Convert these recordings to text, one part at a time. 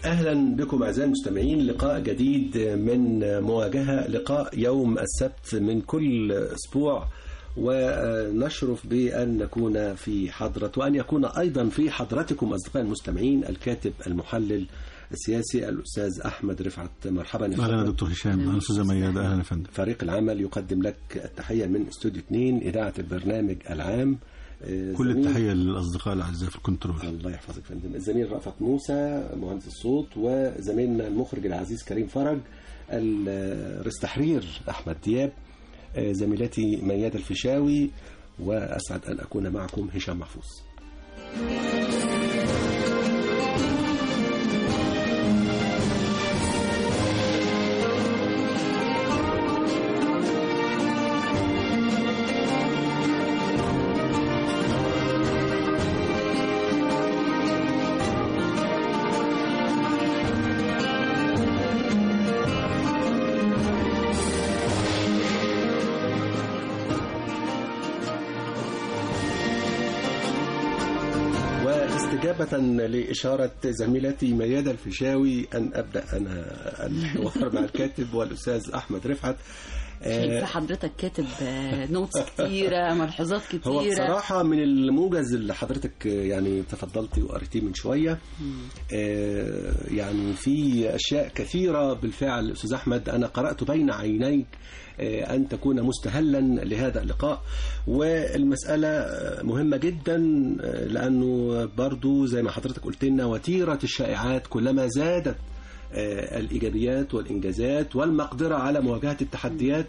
اهلا بكم اعزائي المستمعين لقاء جديد من مواجهه لقاء يوم السبت من كل اسبوع ونشرف بان نكون في حضره وان يكون ايضا في حضرتكم اصدقائي المستمعين الكاتب المحلل السياسي الاستاذ احمد رفعت مرحبا يا اهلا يا فندم. دكتور هشام اهلا استاذه ميادة اهلا يا فندم فريق العمل يقدم لك التحيه من استوديو 2 اذاعه البرنامج العام آه، كل زميل- التحيه للاصدقاء الاعزاء في الكنترول الله يحفظك يا فندم الزميل رأفت موسى مهندس الصوت وزميلنا المخرج العزيز كريم فرج الرئيس تحرير احمد دياب آه، زميلتي ميادة الفيشاوي واسعد ان اكون معكم هشام محفوظ واستجابة لإشارة زميلتي ميادة الفيشاوي أن أبدأ أنا الحوار مع الكاتب والأستاذ أحمد رفعت آه، شايفه حضرتك كاتب آه، نوتس كتيره ملحوظات هو كتيره بصراحة من الموجز اللي حضرتك يعني تفضلتي وقريتيه من شوية آه، يعني في أشياء كثيرة بالفعل أستاذ أحمد أنا قرأت بين عينيك آه، أن تكون مستهلا لهذا اللقاء والمسألة آه، مهمة جدا آه، لأنه برضو زي ما حضرتك قلت لنا وتيرة الشائعات كلما زادت آه، الإيجابيات والإنجازات والمقدرة على مواجهة التحديات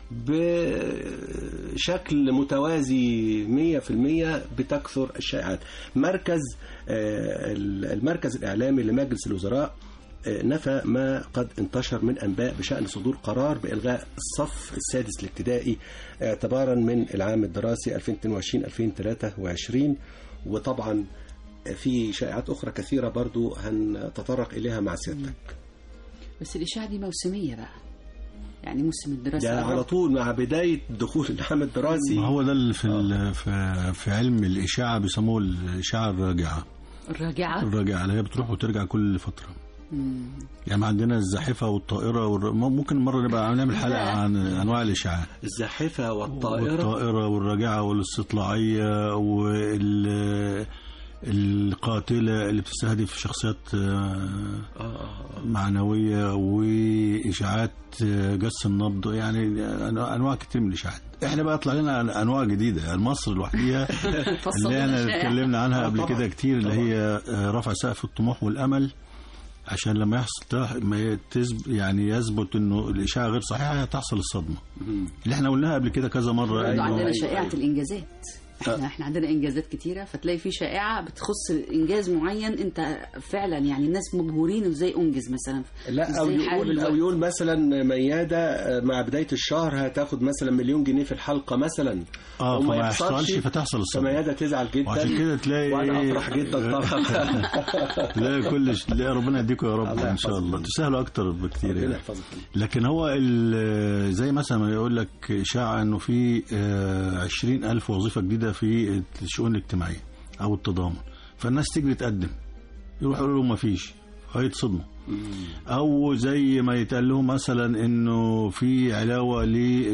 بشكل متوازي 100% بتكثر الشائعات مركز آه، المركز الإعلامي لمجلس الوزراء آه، نفى ما قد انتشر من أنباء بشأن صدور قرار بإلغاء الصف السادس الابتدائي اعتبارا من العام الدراسي 2022-2023 وطبعا في شائعات أخرى كثيرة برضو هنتطرق إليها مع سيادتك بس الاشاعه دي موسميه بقى يعني موسم الدراسه ده على قرب. طول مع بداية دخول العام الدراسي ما هو ده اللي في ال- في في علم الاشاعه بيسموه الاشاعه الراجعه الراجعه الراجعه اللي هي بتروح وترجع كل فتره يعني ما عندنا الزاحفه والطائره والر... ممكن مره نبقى نعمل حلقه عن انواع الاشاعات الزاحفة والطائرة والطائره والراجعه والاستطلاعيه وال القاتلة اللي بتستهدف شخصيات آه، آه، معنوية وإشاعات آه، جس النبض يعني أنواع- أنواع كتير من الإشاعات إحنا بقى طلع لنا أنواع جديدة مصر لوحديها فصل اللي احنا الشائع. اتكلمنا عنها آه، قبل طبعاً. كده كتير اللي طبعاً. هي آه، رفع سقف الطموح والأمل عشان لما يحصل تح- ما تثب يعني يثبت انه الاشاعه غير صحيحه تحصل الصدمه اللي احنا قلناها قبل كده كذا مره برضه أيوة، عندنا أيوة، شائعه أيوة. الانجازات احنا احنا عندنا انجازات كتيره فتلاقي في شائعه بتخص انجاز معين انت فعلا يعني الناس مبهورين ازاي انجز مثلا لا او إزاي حارب يقول الوقت. او يقول مثلا مياده آه، مع بدايه الشهر هتاخد مثلا مليون جنيه في الحلقه مثلا اه وما فما يحصلش، يحصلش فتحصل الصدمه فمياده تزعل جدا وعشان كده تلاقي وانا افرح جدا طبعا تلاقي كل ش... تلاقي ربنا يديكم يا رب الله ان شاء يحفظك. الله تسهلوا اكتر بكتير ربنا يعني. يحفظك لكن هو ال- زي مثلا ما يقول لك إشاعة إنه في عشرين ألف وظيفة جديدة في الشؤون الاجتماعية أو التضامن فالناس تجري تقدم يروحوا يقولوا لهم ما فيش هيتصدموا أو زي ما يتقال لهم مثلا إنه في علاوة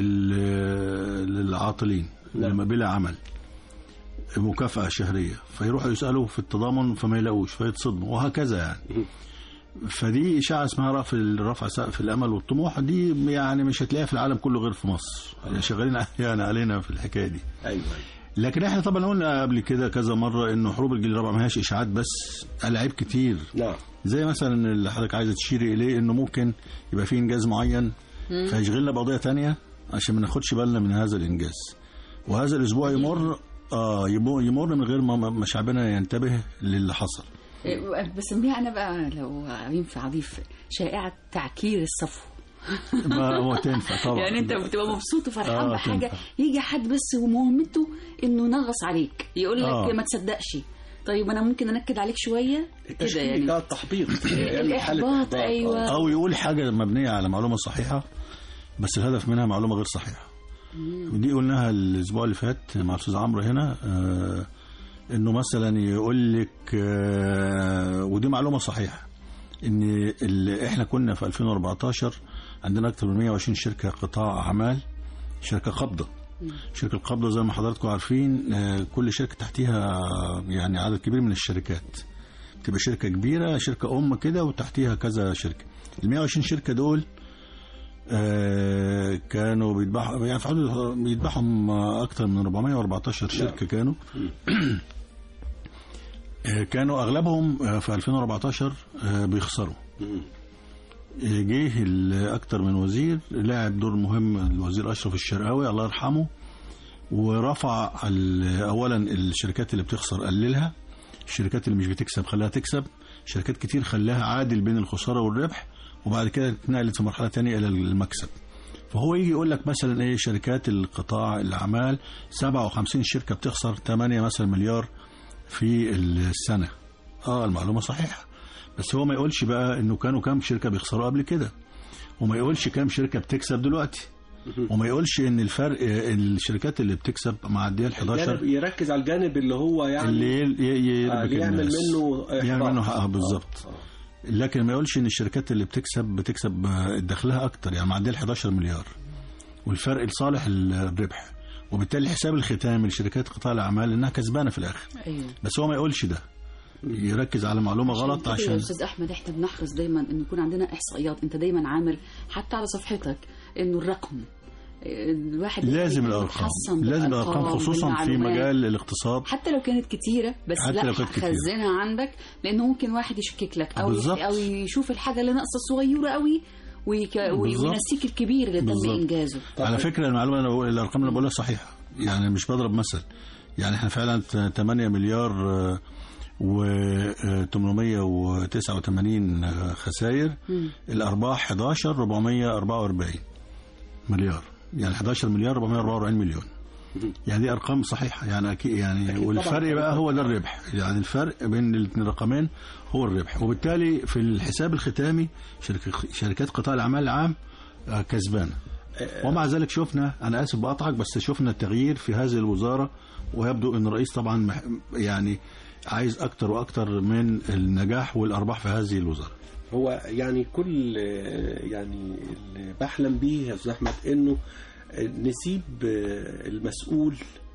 لل- للعاطلين لما بلا عمل مكافأة شهرية فيروحوا يسألوا في التضامن فما يلاقوش فيتصدموا وهكذا يعني فدي إشاعة اسمها رفع رفع سقف الأمل والطموح دي يعني مش هتلاقيها في العالم كله غير في مصر يعني شغالين يعني علينا في الحكاية دي ايوه لكن احنا طبعا قلنا قبل كده كذا مرة انه حروب الجيل الرابع ما هياش اشاعات بس العاب كتير نعم زي مثلا اللي حضرتك عايزة تشيري اليه انه ممكن يبقى في انجاز معين فيشغلنا بقضية تانية عشان ما ناخدش بالنا من هذا الانجاز وهذا الاسبوع يمر اه يمر يمر من غير ما ما شعبنا ينتبه للي حصل إيه، بسميها انا بقى لو ينفع اضيف شائعه تعكير الصفو ما هو تنفع طبعا يعني انت بتبقى مبسوط وفرحان آه، بحاجه تنفع. يجي حد بس ومهمته انه نغص عليك يقول لك آه. ما تصدقش طيب انا ممكن انكد عليك شويه كده التشكيك يعني اه التحبيط يعني حالة الإحباط، إحباط، آه. أيوة. او يقول حاجه مبنيه على معلومه صحيحه بس الهدف منها معلومه غير صحيحه ودي قلناها الاسبوع اللي فات مع الاستاذ عمرو هنا آه انه مثلا يقول لك آه ودي معلومه صحيحه ان ال- احنا كنا في 2014 عندنا اكثر من 120 شركه قطاع اعمال شركه قابضه شركه القابضه زي ما حضراتكم عارفين آه، كل شركه تحتيها يعني عدد كبير من الشركات تبقى شركه كبيره شركه ام كده وتحتيها كذا شركه ال 120 شركه دول آه، كانوا بيذبحوا يعني في حدود بيذبحهم اكثر من 414 شركه كانوا آه، كانوا اغلبهم آه، في 2014 آه، بيخسروا مم. آه، جه ال- اكتر من وزير لعب دور مهم الوزير اشرف الشرقاوي الله يرحمه ورفع ال- اولا الشركات اللي بتخسر قللها الشركات اللي مش بتكسب خلاها تكسب شركات كتير خلاها عادل بين الخساره والربح وبعد كده اتنقلت في مرحله تانية الى المكسب فهو يجي يقول لك مثلا ايه شركات القطاع الاعمال 57 شركه بتخسر 8 مثلا مليار في السنه اه المعلومه صحيحه بس هو ما يقولش بقى انه كانوا كام شركه بيخسروا قبل كده وما يقولش كام شركه بتكسب دلوقتي وما يقولش ان الفرق الشركات اللي بتكسب معديه ال 11 الجانب يركز على الجانب اللي هو يعني اللي ي- ي- آه، يربك اللي يعمل الناس. منه يعمل إحباط. منه اه بالظبط آه. لكن ما يقولش ان الشركات اللي بتكسب بتكسب آه، دخلها اكتر يعني معديه ال 11 مليار والفرق لصالح الربح وبالتالي حساب الختام لشركات قطاع الاعمال انها كسبانه في الاخر ايوه بس هو ما يقولش ده يركز على معلومه غلط كده يا عشان استاذ احمد احنا بنحرص دايما انه يكون عندنا احصائيات انت دايما عامل حتى على صفحتك انه الرقم الواحد لازم دايماً الارقام يتحصن لازم بالأرقام، الارقام خصوصا في بالمعلومات. مجال الاقتصاد حتى لو كانت كتيرة بس حتى لا لو كانت كتيرة. خزنها عندك لأنه ممكن واحد يشكك لك أو بالظبط. أو يشوف الحاجة اللي ناقصة صغيرة قوي ويك... وي- بالظبط. وينسيك الكبير اللي تم بالظبط. إنجازه على فكره المعلومه انا بقول الارقام اللي بقولها صحيحه يعني مش بضرب مثل يعني احنا فعلا 8 مليار و 889 خسائر الارباح 11 444 مليار يعني 11 مليار 444 مليون يعني دي ارقام صحيحه يعني اكيد يعني أكيد والفرق طبعاً. بقى هو ده الربح يعني الفرق بين الاثنين الرقمين هو الربح وبالتالي في الحساب الختامي شركة شركات قطاع الاعمال العام آه، كسبانه ومع ذلك شفنا انا اسف بقطعك بس شفنا التغيير في هذه الوزاره ويبدو ان الرئيس طبعا مح- يعني عايز اكتر واكتر من النجاح والارباح في هذه الوزاره هو يعني كل يعني اللي بحلم بيه يا استاذ احمد انه نسيب المسؤول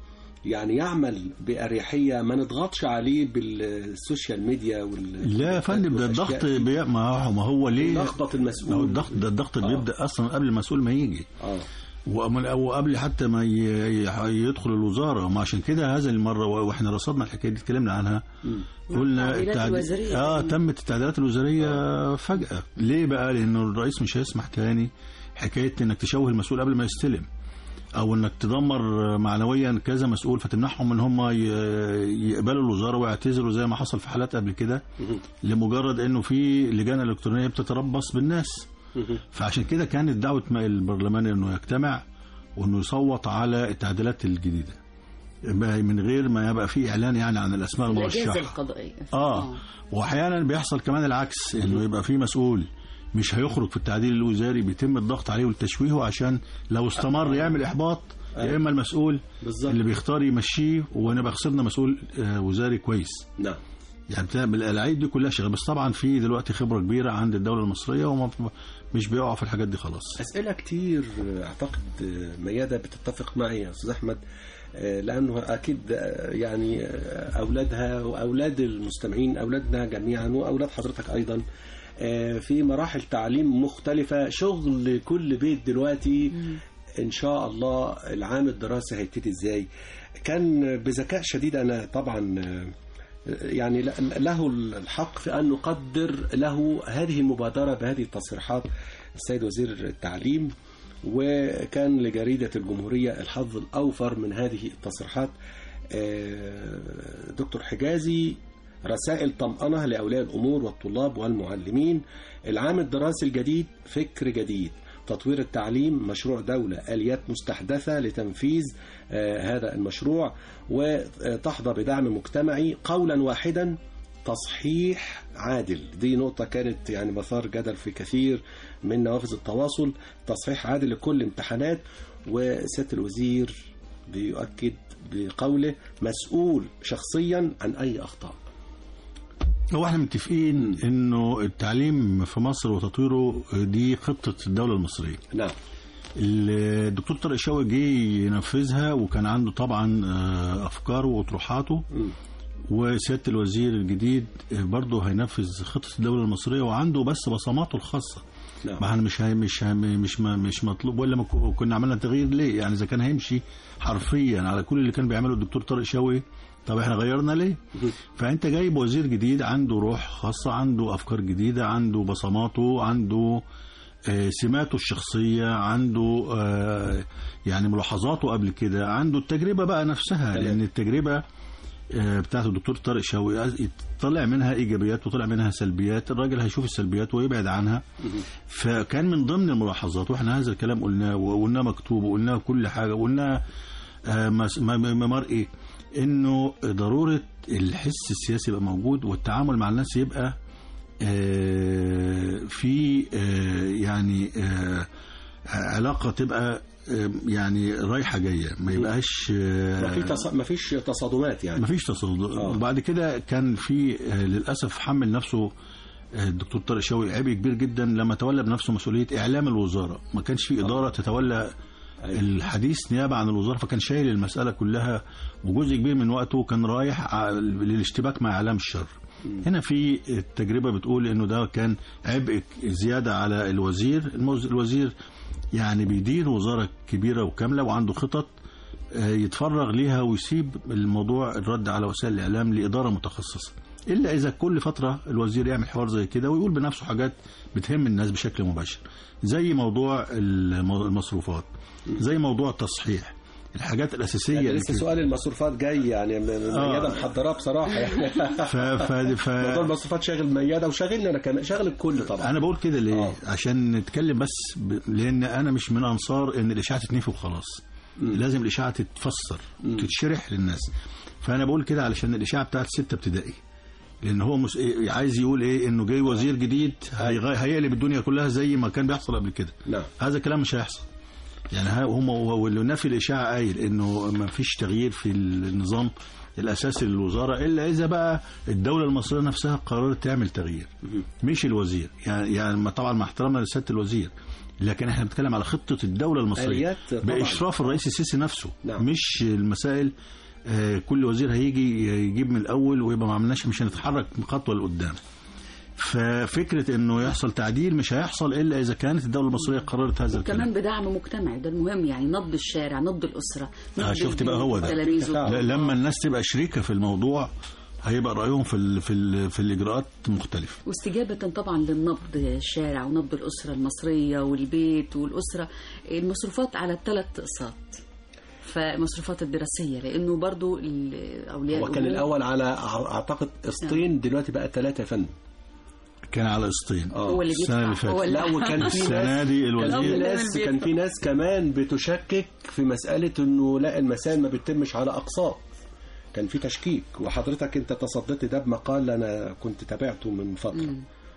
يعني يعمل بأريحية ما نضغطش عليه بالسوشيال ميديا وال لا يا فندم ده الضغط والأشياء دي. بي... ما هو ما هو ليه لخبط ما هو المسؤول الضغط ده الضغط آه. بيبدا اصلا قبل المسؤول ما يجي اه ومن او قبل حتى ما ي- ي- يدخل الوزاره ما عشان كده هذه المره واحنا رصدنا الحكايه دي اتكلمنا عنها قلنا التعديلات الوزارية اه كمان. تمت التعديلات الوزاريه فجاه ليه بقى لانه الرئيس مش هيسمح تاني حكايه انك تشوه المسؤول قبل ما يستلم او انك تدمر معنويا كذا مسؤول فتمنعهم ان هم ي- يقبلوا الوزاره ويعتذروا زي ما حصل في حالات قبل كده لمجرد انه في لجان الكترونيه بتتربص بالناس فعشان كده كانت دعوه ما- البرلمان انه يجتمع وانه يصوت على التعديلات الجديده ما- من غير ما يبقى في اعلان يعني عن الاسماء الأجازة المرشحه القضائية اه واحيانا بيحصل كمان العكس انه يبقى في مسؤول مش هيخرج في التعديل الوزاري بيتم الضغط عليه والتشويهه عشان لو استمر يعمل احباط يا اما المسؤول بالظبط. اللي بيختار يمشيه ونبقى خسرنا مسؤول آه، وزاري كويس نعم يعني بتاع- الالعاب دي كلها شغاله بس طبعا في دلوقتي خبره كبيره عند الدوله المصريه وما مش بيقعوا في الحاجات دي خلاص أسئلة كتير أعتقد ميادة بتتفق معي يا أستاذ أحمد آه، لأنه أكيد آه، يعني آه، أولادها وأولاد المستمعين أولادنا جميعا وأولاد حضرتك أيضا آه، في مراحل تعليم مختلفة شغل كل بيت دلوقتي إن شاء الله العام الدراسي هيبتدي إزاي كان بذكاء شديد أنا طبعا آه، يعني له الحق في أن نقدر له هذه المبادرة بهذه التصريحات السيد وزير التعليم وكان لجريدة الجمهورية الحظ الأوفر من هذه التصريحات آه، دكتور حجازي رسائل طمأنة لأولياء الأمور والطلاب والمعلمين العام الدراسي الجديد فكر جديد تطوير التعليم مشروع دولة آليات مستحدثة لتنفيذ آه، هذا المشروع وتحظى بدعم مجتمعي قولا واحدا تصحيح عادل دي نقطة كانت يعني مثار جدل في كثير من نوافذ التواصل تصحيح عادل لكل امتحانات وسيادة الوزير بيؤكد بقوله مسؤول شخصيا عن أي أخطاء هو احنا متفقين انه التعليم في مصر وتطويره دي خطه الدوله المصريه نعم الدكتور طارق شوقي جه ينفذها وكان عنده طبعا آه، افكاره واطروحاته مم. وسياده الوزير الجديد برضه هينفذ خطه الدوله المصريه وعنده بس بصماته الخاصه نعم ما احنا مش هي مش هي مش ما مش مطلوب ولا ما كو- كنا عملنا تغيير ليه يعني اذا كان هيمشي حرفيا على كل اللي كان بيعمله الدكتور طارق شوقي طب احنا غيرنا ليه فانت جايب وزير جديد عنده روح خاصه عنده افكار جديده عنده بصماته عنده آه، سماته الشخصيه عنده آه، يعني ملاحظاته قبل كده عنده التجربه بقى نفسها تمام. لان التجربه آه، بتاعت الدكتور طارق شوقي طلع منها ايجابيات وطلع منها سلبيات الراجل هيشوف السلبيات ويبعد عنها فكان من ضمن الملاحظات واحنا هذا الكلام قلناه وقلناه مكتوب وقلناه كل حاجه وقلناه آه، مس- م- م- مرئي انه ضروره الحس السياسي يبقى موجود والتعامل مع الناس يبقى آه، في آه، يعني آه، علاقه تبقى آه، يعني رايحه جايه ما يبقاش آه، ما في تص... ما فيش تصادمات يعني مفيش تصادم آه. وبعد كده كان في آه، للاسف حمل نفسه آه، الدكتور طارق شوقي عبء كبير جدا لما تولى بنفسه مسؤوليه اعلام الوزاره ما كانش في اداره تتولى أيوة. الحديث نيابه عن الوزاره فكان شايل المساله كلها وجزء كبير من وقته كان رايح ع- للاشتباك مع اعلام الشر هنا في التجربه بتقول انه ده كان عبء زياده على الوزير الموز- الوزير يعني بيدير وزاره كبيره وكامله وعنده خطط آه، يتفرغ ليها ويسيب الموضوع الرد على وسائل الاعلام لاداره متخصصه الا اذا كل فتره الوزير يعمل حوار زي كده ويقول بنفسه حاجات بتهم الناس بشكل مباشر زي موضوع المو- المصروفات زي موضوع التصحيح الحاجات الاساسيه يعني اللي لسه في- سؤال المصروفات جاي يعني م- م- آه. ميادة محضراه بصراحه يعني ف... ف... ف... موضوع المصروفات شاغل ميادة وشاغلني انا كمان شاغل الكل طبعا انا بقول كده ليه آه. عشان نتكلم بس ب... لان انا مش من انصار ان الاشاعه تتنفي وخلاص لازم الاشاعه تتفسر تتشرح للناس فانا بقول كده علشان الاشاعه بتاعت ستة ابتدائي لان هو مس... إيه- عايز يقول ايه انه جاي وزير جديد هيغ... هيقلب الدنيا كلها زي ما كان بيحصل قبل كده نعم هذا الكلام مش هيحصل يعني ها- هم واللي نفي الاشاعه قايل انه ما فيش تغيير في النظام الاساسي للوزاره الا اذا بقى الدوله المصريه نفسها قررت تعمل تغيير مش الوزير يعني يعني ما- طبعا مع احترامنا لسياده الوزير لكن احنا بنتكلم على خطه الدوله المصريه آليات طبعاً. باشراف الرئيس السيسي نفسه نعم. مش المسائل آه، كل وزير هيجي يجيب من الاول ويبقى ما عملناش مش هنتحرك خطوه لقدام ففكره انه يحصل تعديل مش هيحصل الا اذا كانت الدوله المصريه قررت هذا الكلام كمان بدعم مجتمعي ده المهم يعني نبض الشارع نبض الأسرة نبض آه، شفت بقى هو ده. التلاميذ تفاعل. ل- لما الناس تبقى شريكه في الموضوع هيبقى رايهم في ال في ال في الاجراءات مختلف واستجابة طبعا للنبض الشارع ونبض الأسرة المصرية والبيت والأسرة المصروفات على الثلاث أقساط فالمصروفات الدراسية لأنه برضو ال- أولياء هو كان الأمور- الاول على أع- اعتقد قسطين دلوقتي بقى ثلاثه يا فندم كان على قسطين آه. هو اللي السنة اللي بيدفع هو فاتت. اللي لا وكان في السنه ناس دي كان في الوزير ناس كان في ناس كمان بتشكك في مسألة انه لا المسائل ما بتتمش على اقساط كان في تشكيك وحضرتك انت تصديت ده بمقال انا كنت تابعته من فترة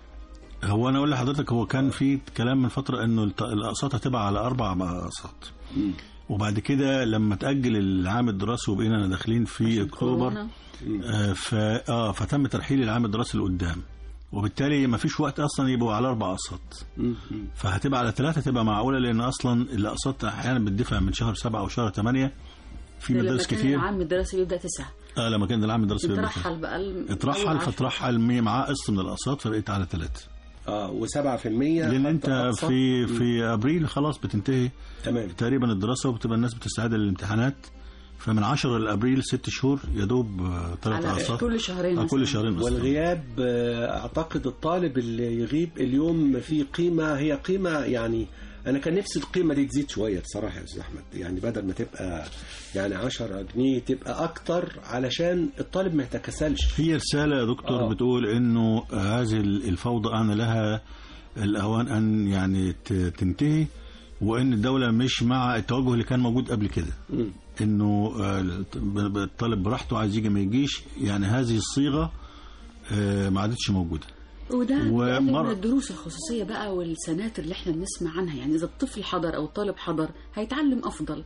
هو انا اقول لحضرتك هو كان في كلام من فتره انه الت- الاقساط هتبقى على اربع اقساط وبعد كده لما تاجل العام الدراسي وبقينا داخلين في اكتوبر كورونا. آه، ف اه فتم ترحيل العام الدراسي لقدام وبالتالي ما فيش وقت اصلا يبقوا على اربع اقساط فهتبقى على ثلاثه تبقى معقوله لان اصلا الاقساط احيانا بتدفع من شهر سبعه او شهر ثمانيه في ده لما مدارس كان كتير العام الدراسي بيبدأ تسعة اه لما كان العام الدراسي بيبدأ تسعة. اترحل بقى ال- أول اترحل عشرة. فترحل مية معاه قسط من الاقساط فبقيت على ثلاثه اه و7% في لان انت في في ابريل خلاص بتنتهي تمام تقريبا الدراسه وبتبقى الناس بتستعد للامتحانات فمن 10 لابريل ست شهور يا دوب ثلاث على اقساط كل شهرين آه، مثلاً. كل شهرين أصلاً. والغياب آه، اعتقد الطالب اللي يغيب اليوم في قيمة هي قيمة يعني انا كان نفسي القيمة دي تزيد شوية بصراحة يا استاذ احمد يعني بدل ما تبقى يعني 10 جنيه تبقى اكتر علشان الطالب ما يتكسلش في رساله يا دكتور آه. آه. بتقول انه هذه الفوضى ان لها الاوان ان يعني ت- تنتهي وان الدوله مش مع التوجه اللي كان موجود قبل كده مم. انه آه، الطالب براحته عايز يجي ما يجيش يعني هذه الصيغه آه، ما عادتش موجوده وده ومر- بيقلل من الدروس الخصوصية بقى والسناتر اللي احنا بنسمع عنها يعني إذا الطفل حضر أو الطالب حضر هيتعلم أفضل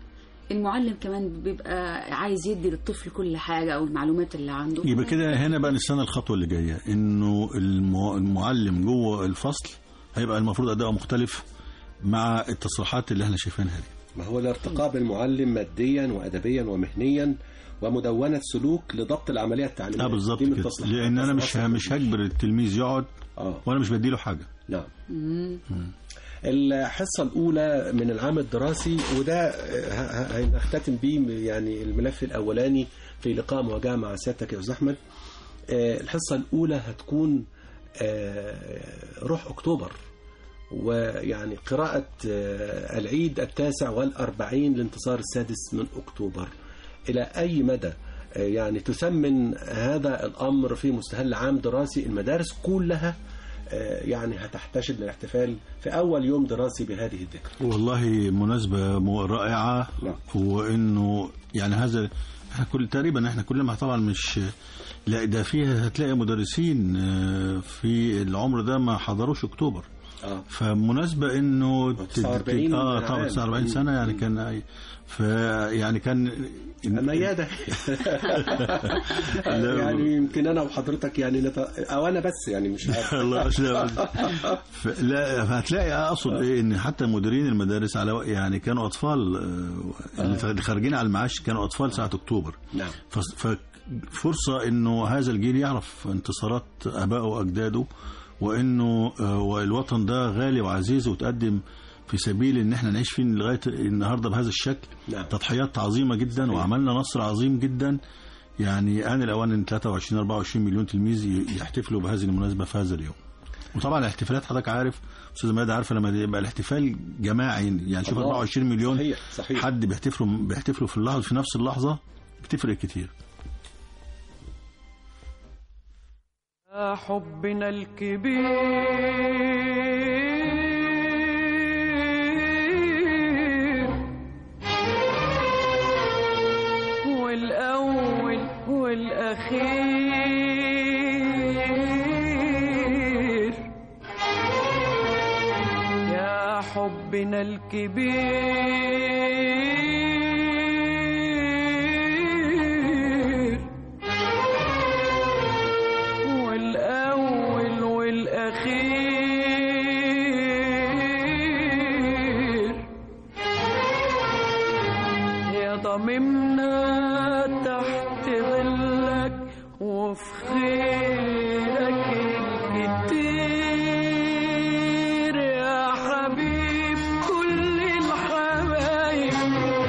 المعلم كمان بيبقى عايز يدي للطفل كل حاجة أو المعلومات اللي عنده يبقى كده هنا بقى نستنى الخطوه اللي جايه انه المع- المعلم جوه الفصل هيبقى المفروض اداؤه مختلف مع التصريحات اللي احنا شايفينها دي ما هو الارتقاء بالمعلم ماديا وادبيا ومهنيا ومدونه سلوك لضبط العمليه التعليميه اه بالظبط دي من كده تصليحات لان انا مش أصلاً مش هجبر التلميذ يقعد اه وانا مش بديله حاجه نعم مم. الحصة الأولى من العام الدراسي وده ه- ه- هنختتم بيه يعني الملف الأولاني في لقاء مواجهة مع سيادتك يا أستاذ أحمد آه، الحصة الأولى هتكون آه، روح أكتوبر ويعني قراءة آه، العيد التاسع والأربعين لانتصار السادس من أكتوبر إلى أي مدى آه، يعني تثمن هذا الأمر في مستهل عام دراسي المدارس كلها آه، يعني هتحتشد للاحتفال في أول يوم دراسي بهذه الذكرى والله مناسبة مو- رائعة نعم. وانه يعني هذا احنا كل تقريبا احنا كلنا طبعا مش لا ده فيها هتلاقي مدرسين آه، في العمر ده ما حضروش اكتوبر آه. فمناسبة انه تد- 49 اه عام. طبعا 49 سنة يعني كان أي- ف يعني كان ميادة يعني يمكن أنا وحضرتك يعني نت... أو أنا بس يعني مش عارف الله لا ف- لا هتلاقي اقصد ايه ان حتى مديرين المدارس على وق- يعني كانوا اطفال آه، اللي خارجين على المعاش كانوا اطفال ساعه اكتوبر نعم فس- ففرصه انه هذا الجيل يعرف انتصارات ابائه واجداده وانه آه، والوطن ده غالي وعزيز وتقدم في سبيل ان احنا نعيش فيه لغايه النهارده بهذا الشكل نعم. تضحيات عظيمه جدا وعملنا نصر عظيم جدا يعني آن الأوان إن 23 24 مليون تلميذ ي- يحتفلوا بهذه المناسبة في هذا اليوم. وطبعا الاحتفالات حضرتك عارف استاذ ماده عارفه لما يبقى الاحتفال جماعي يعني شوف الله. 24 مليون صحيح صحيح حد بيحتفلوا بيحتفلوا في اللحظه في نفس اللحظه بتفرق كتير يا حبنا الكبير والأول والأخير يا حبنا الكبير والأول والأخير يا ضممنا تحت ظلك وفي خيرك الكتير يا حبيب كل الحبايب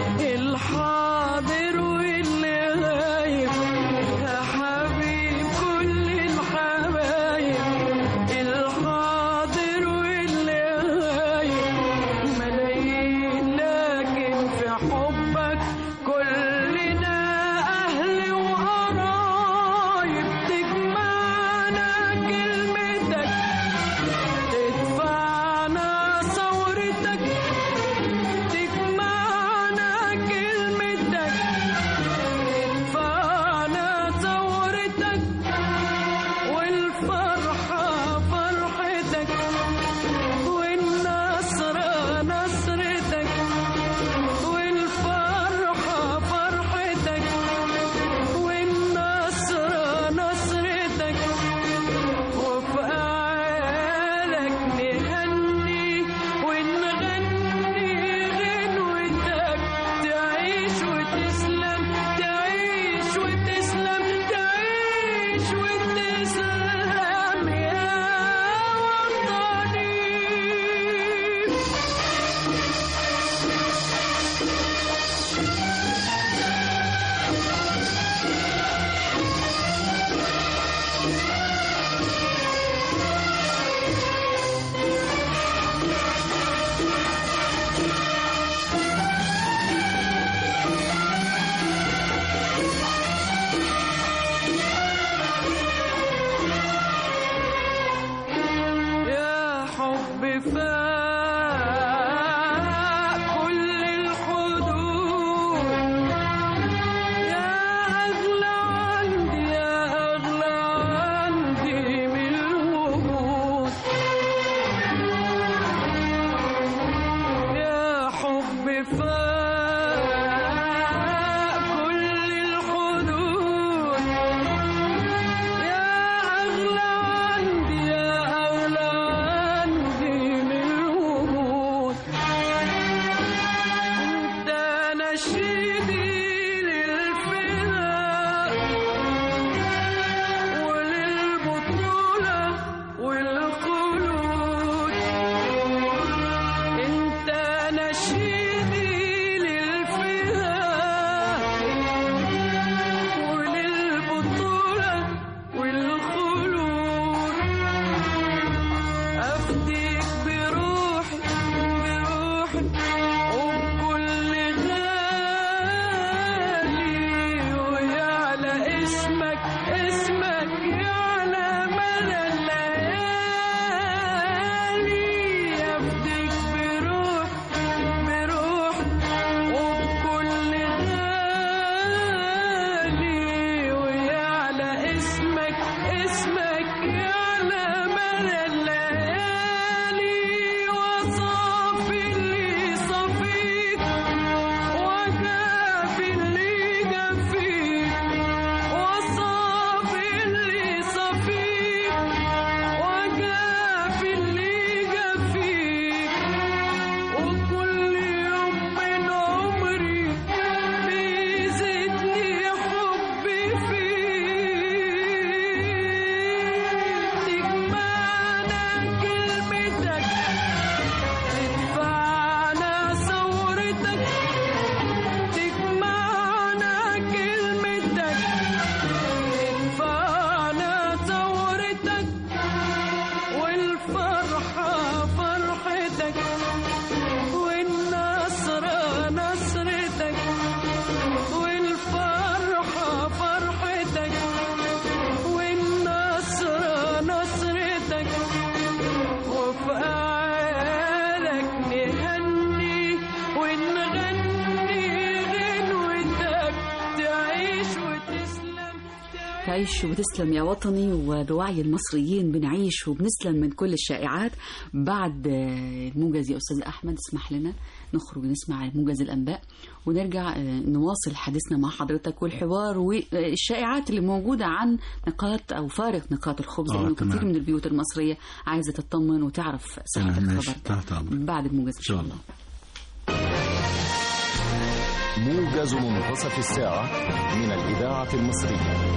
اسمك اسمك يعلم الليالي وصافي اللي صفيك وجافي اللي جافيك وصافي اللي صفيك وجافي اللي جافيك وكل يوم من عمري بيزيدني حبي فيك تجمعنا كلمتك تدفعنا ثورتك تجمعنا كلمتك تدفعنا ثورتك والفرحة فرحتك والنصر نصرتك والفرحة فرحتك والنصر نصرتك وفي أعيادك نهني ونغني غنوتك تعيش وتسلم تعيش وتسلم يا وطني وبوعي المصريين بنعيش وبنسلم من كل الشائعات بعد آه، الموجز يا أستاذ أحمد اسمح لنا نخرج نسمع موجز الأنباء ونرجع آه، نواصل حديثنا مع حضرتك والحوار والشائعات اللي موجودة عن نقاط أو فارق نقاط الخبز آه، لأنه تمام. كثير من البيوت المصرية عايزة تطمن وتعرف صحة تمام، ماشي الخبر ده. تحت أمرك بعد الموجز إن شاء شاء الله موجز منتصف الساعة من الإذاعة المصرية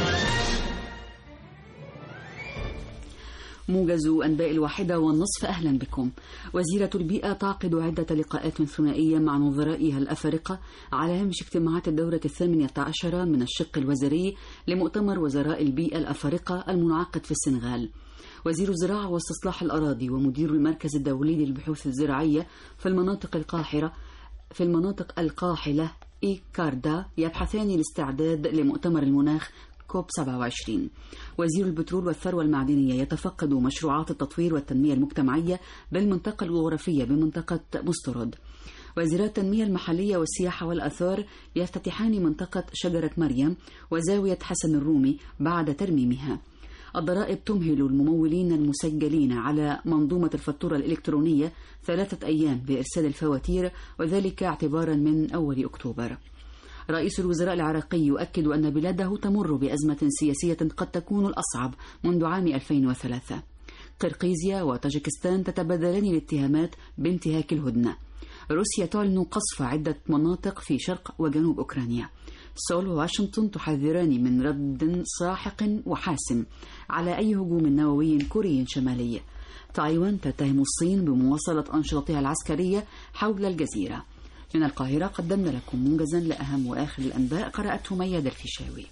موجز أنباء الواحدة والنصف أهلا بكم وزيرة البيئة تعقد عدة لقاءات ثنائية مع نظرائها الأفارقة على هامش اجتماعات الدورة الثامنة عشرة من الشق الوزاري لمؤتمر وزراء البيئة الأفارقة المنعقد في السنغال وزير الزراعة واستصلاح الأراضي ومدير المركز الدولي للبحوث الزراعية في المناطق القاحرة في المناطق القاحلة إيكاردا يبحثان الاستعداد لمؤتمر المناخ كوب 27 وزير البترول والثروة المعدنية يتفقد مشروعات التطوير والتنمية المجتمعية بالمنطقة الجغرافية بمنطقة مسترد وزيرا التنمية المحلية والسياحة والآثار يفتتحان منطقة شجرة مريم وزاوية حسن الرومي بعد ترميمها الضرائب تمهل الممولين المسجلين على منظومة الفاتورة الإلكترونية ثلاثة أيام لإرسال الفواتير وذلك اعتبارا من أول أكتوبر رئيس الوزراء العراقي يؤكد أن بلاده تمر بأزمة سياسية قد تكون الأصعب منذ عام 2003 قرقيزيا وطاجكستان تتبادلان الاتهامات بانتهاك الهدنة روسيا تعلن قصف عدة مناطق في شرق وجنوب أوكرانيا سول وواشنطن تحذران من رد ساحق وحاسم على أي هجوم نووي كوري شمالي تايوان تتهم الصين بمواصلة أنشطتها العسكرية حول الجزيرة من القاهرة قدمنا لكم موجزا لأهم وآخر الأنباء قرأته مياد الفيشاوي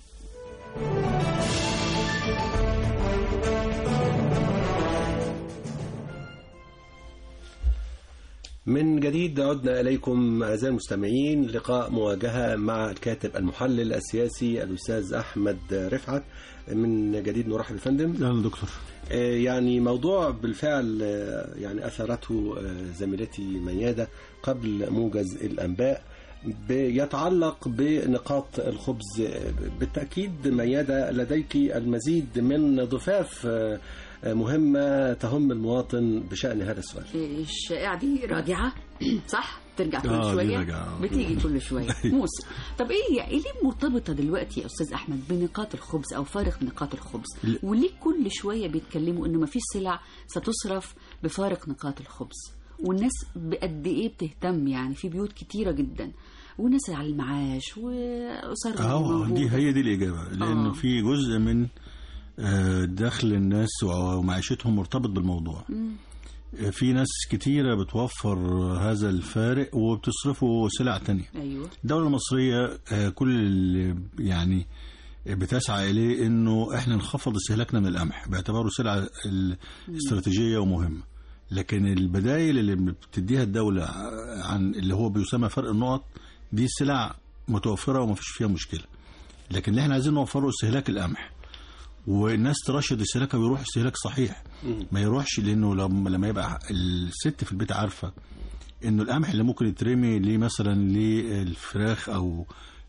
من جديد عدنا إليكم أعزائي المستمعين لقاء مواجهة مع الكاتب المحلل السياسي الأستاذ أحمد رفعت من جديد نرحب فندم لا دكتور آه، يعني موضوع بالفعل آه، يعني أثرته آه، زميلتي ميادة قبل موجز الأنباء بيتعلق بنقاط الخبز آه، بالتأكيد ميادة لديك المزيد من ضفاف آه، آه، مهمة تهم المواطن بشأن هذا السؤال الشائعة دي راجعة صح ترجع كل آه، دي شوية راجعة. بتيجي كل شوية موسى طب ايه ايه ليه مرتبطة دلوقتي يا استاذ احمد بنقاط الخبز او فارق نقاط الخبز لا. وليه كل شوية بيتكلموا انه مفيش سلع ستصرف بفارق نقاط الخبز والناس بقد ايه بتهتم يعني في بيوت كتيرة جدا وناس على المعاش وأسر اه دي هي دي الإجابة لأنه آه. في جزء من آه، دخل الناس ومعيشتهم مرتبط بالموضوع آه، في ناس كتيرة بتوفر هذا الفارق وبتصرفه سلع تانية ايوه الدولة المصرية آه، كل اللي يعني بتسعى إليه إنه إحنا نخفض استهلاكنا من القمح باعتباره سلعة ال- استراتيجية ومهمة لكن البدائل اللي بتديها الدولة عن اللي هو بيسمى فرق النقط دي سلع متوفرة ومفيش فيها مشكلة لكن اللي احنا عايزين نوفره استهلاك القمح والناس ترشد استهلاكها ويروح استهلاك صحيح ما يروحش لانه لما لما يبقى الست في البيت عارفه انه القمح اللي ممكن يترمي ليه مثلا للفراخ او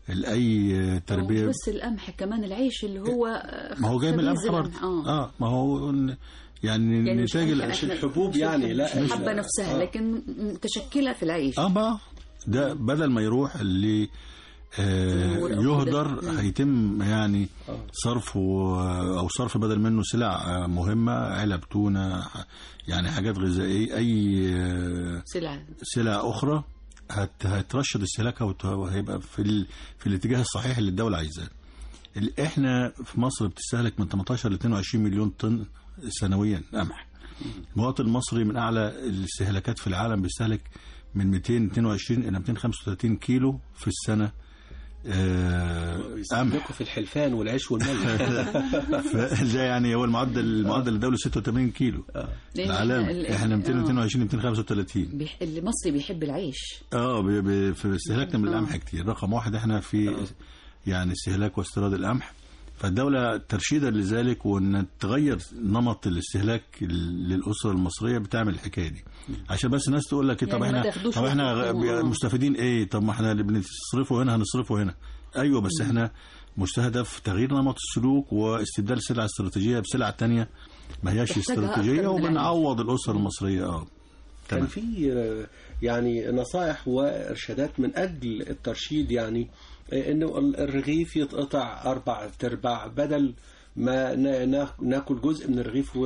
لاي تربيه مش بس القمح كمان العيش اللي هو ما هو جاي من خبيز القمح برضه اه اه ما هو يعني, يعني مش نتاج قمح الأش- إحنا- الحبوب مش يعني، لا، مش- الحبه نفسها آه. لكن متشكله في العيش اه بقى ده بدل ما يروح اللي آه تمور أو يهدر كده. مم. هيتم يعني صرفه آه، او صرف بدل منه سلع آه، مهمه علب تونه ح- يعني حاجات غذائيه اي آه، سلعه سلع اخرى هت هترشد استهلاكها وت- وهيبقى في ال... في الاتجاه الصحيح اللي الدوله عايزاه. ال- احنا في مصر بتستهلك من 18 ل 22 مليون طن سنويا قمح. المواطن المصري من اعلى الاستهلاكات في العالم بيستهلك من 222 الى 235 كيلو في السنه آه، قمح بيستهلكوا في الحلفان والعيش والملح فده يعني هو المعدل المعدل الدولي 86 كيلو لأن العالم ال- احنا 222 235 بيح- المصري بيحب العيش اه ب- ب- في استهلاكنا من القمح كتير رقم واحد احنا في يعني استهلاك واستيراد القمح فالدولة ترشيدا لذلك وان تغير نمط الاستهلاك ال- للأسرة المصرية بتعمل الحكاية دي عشان بس الناس تقول لك يعني طب ما احنا تاخدوش طب احنا وقت غ- آه. مستفيدين ايه طب ما احنا اللي بنصرفه هنا هنصرفه هنا ايوه بس احنا مستهدف تغيير نمط السلوك واستبدال سلع استراتيجية بسلع تانية ما هياش تحتاجها أكتر استراتيجية من العيش. وبنعوض الأسرة المصرية اه كان تمام. في آه، يعني نصائح وارشادات من اجل الترشيد يعني آه، انه ال- الرغيف يتقطع اربع ترباع بدل ما نا- نا- ناكل جزء من الرغيف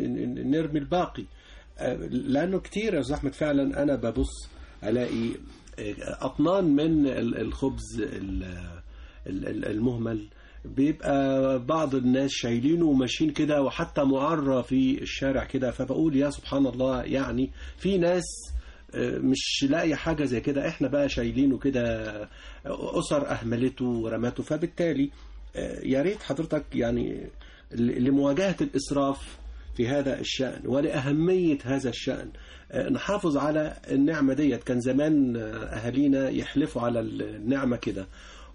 ونرمي الباقي آه، لانه كتير يا استاذ احمد فعلا انا ببص الاقي آه، اطنان من ال- الخبز ال- ال- ال- المهمل بيبقى بعض الناس شايلينه وماشيين كده وحتى معرة في الشارع كده فبقول يا سبحان الله يعني في ناس آه، مش لاقي حاجة زي كده احنا بقى شايلينه كده آه، أسر أهملته ورمته فبالتالي آه، يا ريت حضرتك يعني ل- لمواجهة الإسراف في هذا الشأن ولأهمية هذا الشأن آه، نحافظ على النعمة ديت كان زمان آه، أهالينا يحلفوا على النعمة كده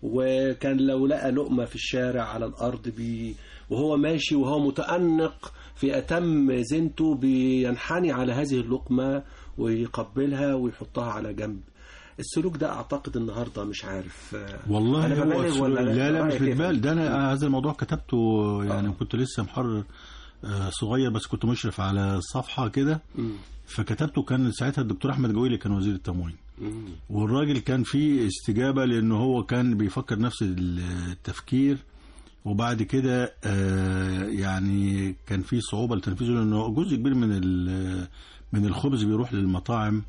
وكان لو لقى لقمة في الشارع على الأرض بي وهو ماشي وهو متأنق في أتم زينته بينحني على هذه اللقمة ويقبلها ويحطها على جنب السلوك ده أعتقد النهاردة مش عارف آه، والله أنا هو ببالغ السلوك- ولا لا؟ لا لا مش رأيك إيه؟ بتبال ده انا هذا الموضوع كتبته يعني آه. كنت لسه محرر آه، صغير بس كنت مشرف على صفحه كده مم. فكتبته كان ساعتها الدكتور احمد جويلي كان وزير التموين مم. والراجل كان فيه استجابه لانه هو كان بيفكر نفس التفكير وبعد كده آه، يعني كان في صعوبه لتنفيذه لانه جزء كبير من ال- من الخبز بيروح للمطاعم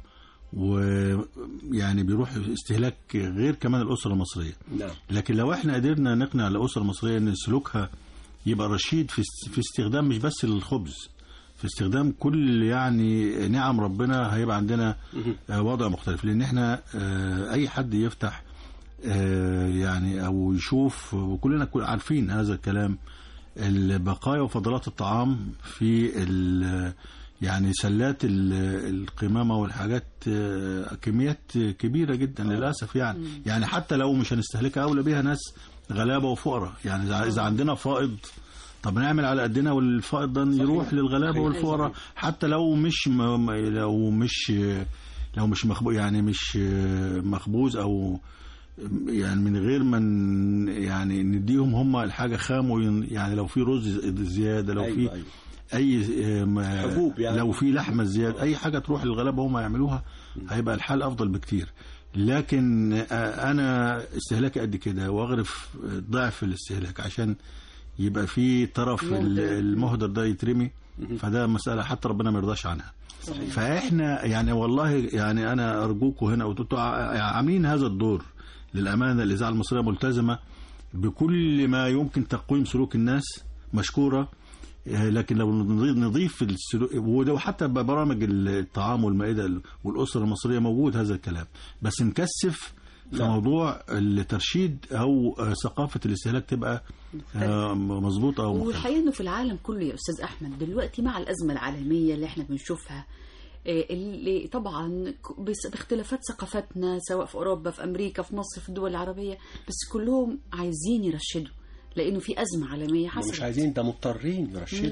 ويعني بيروح استهلاك غير كمان الاسره المصريه نعم لكن لو احنا قدرنا نقنع الاسره المصريه ان سلوكها يبقى رشيد في است- في استخدام مش بس الخبز في استخدام كل يعني نعم ربنا هيبقى عندنا آه، وضع مختلف لان احنا آه، اي حد يفتح آه، يعني او يشوف وكلنا كل- عارفين هذا الكلام البقايا وفضلات الطعام في ال- يعني سلات ال- القمامه والحاجات آه، كميات كبيره جدا للاسف يعني يعني حتى لو مش هنستهلكها اولى بيها ناس غلابه وفقراء يعني إذا- اذا عندنا فائض طب نعمل على قدنا والفائض ده يروح للغلابه صحيح. والفقراء حتى لو مش م... م- لو مش لو مش مخبوز يعني مش مخبوز او يعني من غير ما ن- يعني نديهم هم الحاجه خام وين- يعني لو في رز زياده لو في أيوة أيوة. اي آه، ما- حبوب يعني. لو في لحمه زياده اي حاجه تروح للغلابه هم يعملوها هيبقى الحال افضل بكتير لكن آه، انا استهلاكي قد كده واغرف ضعف الاستهلاك عشان يبقى في طرف ال- مهدر. المهدر ده يترمي فده مساله حتى ربنا ما يرضاش عنها فاحنا يعني والله يعني انا ارجوكم هنا وانتوا ع- عاملين هذا الدور للامانه الاذاعه المصريه ملتزمه بكل ما يمكن تقويم سلوك الناس مشكوره آه، لكن لو نضيف نضيف السلوك وده حتى ببرامج الطعام والمائده والاسره المصريه موجود هذا الكلام بس نكثف في نعم. موضوع الترشيد او آه، ثقافه الاستهلاك تبقى آه، مظبوطه او مختلفه والحقيقه انه في العالم كله يا استاذ احمد دلوقتي مع الازمه العالميه اللي احنا بنشوفها آه، اللي طبعا ك- بس- باختلافات ثقافاتنا سواء في اوروبا في امريكا في مصر في الدول العربيه بس كلهم عايزين يرشدوا لانه في ازمه عالميه هم مش حصلت عايزين ده مضطرين يرشدوا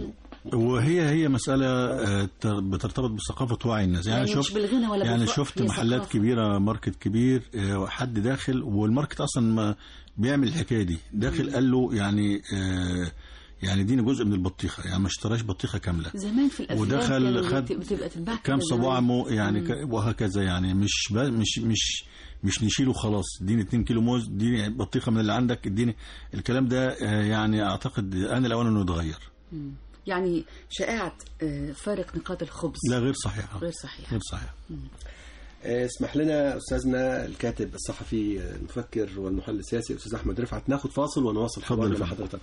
وهي هي مسألة آه، تر- بترتبط بثقافة وعي الناس يعني يعني مش شفت بالغنى ولا يعني بالفقر، شفت هي محلات ثقافة. كبيرة ماركت كبير آه، حد داخل والماركت أصلا ما بيعمل الحكاية دي داخل قال له يعني آه، يعني اديني جزء من البطيخة يعني ما اشتراش بطيخة كاملة زمان في الافلام ودخل كانوا خد بت- بتبقى تتباع كام كده صباع زمان. مو يعني ك- وهكذا يعني مش ب- مش مش مش نشيله خلاص اديني 2 كيلو موز اديني بطيخه من اللي عندك اديني الكلام ده آه، يعني اعتقد انا الاوان انه يتغير يعني شائعة آه، فارق نقاط الخبز لا غير صحيحه غير صحيح غير صحيح آه، اسمح لنا استاذنا الكاتب الصحفي آه، المفكر والمحلل السياسي استاذ احمد رفعت ناخد فاصل ونواصل اتفضل حوارنا يا مع فندم. حضرتك